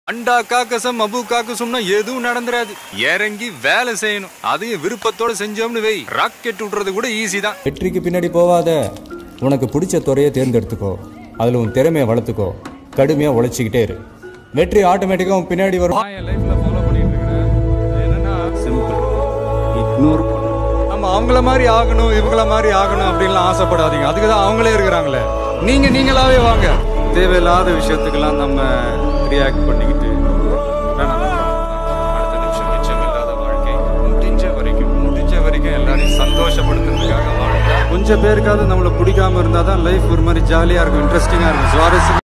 அண்டா காக்கசம் அபு காக்கசம்னா எதுவும் நடந்துராது இறங்கி வேலை செய்யணும் அதையும் விருப்பத்தோட செஞ்சோம்னு வை ராக்கெட் விடுறது கூட ஈஸி தான் வெற்றிக்கு பின்னாடி போகாத உனக்கு பிடிச்ச துறையை தேர்ந்தெடுத்துக்கோ அதில் உன் திறமையை வளர்த்துக்கோ கடுமையாக உழைச்சிக்கிட்டே இரு வெற்றி ஆட்டோமேட்டிக்காக உன் பின்னாடி வரும் நான் என் லைஃப்ல ஃபாலோ பண்ணிட்டு இருக்கிறேன் என்னன்னா சிம்பிள் இக்னோர் நம்ம அவங்கள மாதிரி ஆகணும் இவங்கள மாதிரி ஆகணும் அப்படின்லாம் ஆசைப்படாதீங்க அதுக்கு தான் அவங்களே இருக்கிறாங்களே நீங்க நீங்களாவே வாங்க தேவையில்லாத விஷயத்துக்கெல்லாம் நம்ம ரியாக்ட் பண்ணிக்கிட்டு வேணாம் அடுத்த நிமிஷம் மிச்சம் இல்லாத வாழ்க்கை முடிஞ்ச வரைக்கும் முடிஞ்ச வரைக்கும் எல்லாரையும் சந்தோஷப்படுத்துறதுக்காக வாழ்க்கை கொஞ்சம் பேருக்காவது நம்மளை பிடிக்காம இருந்தாதான் லைஃப் ஒரு மாதிரி ஜாலியா இருக்கும் இன்ட்ரெஸ்டிங்கா இருக்கும் சுவாரஸ்யம்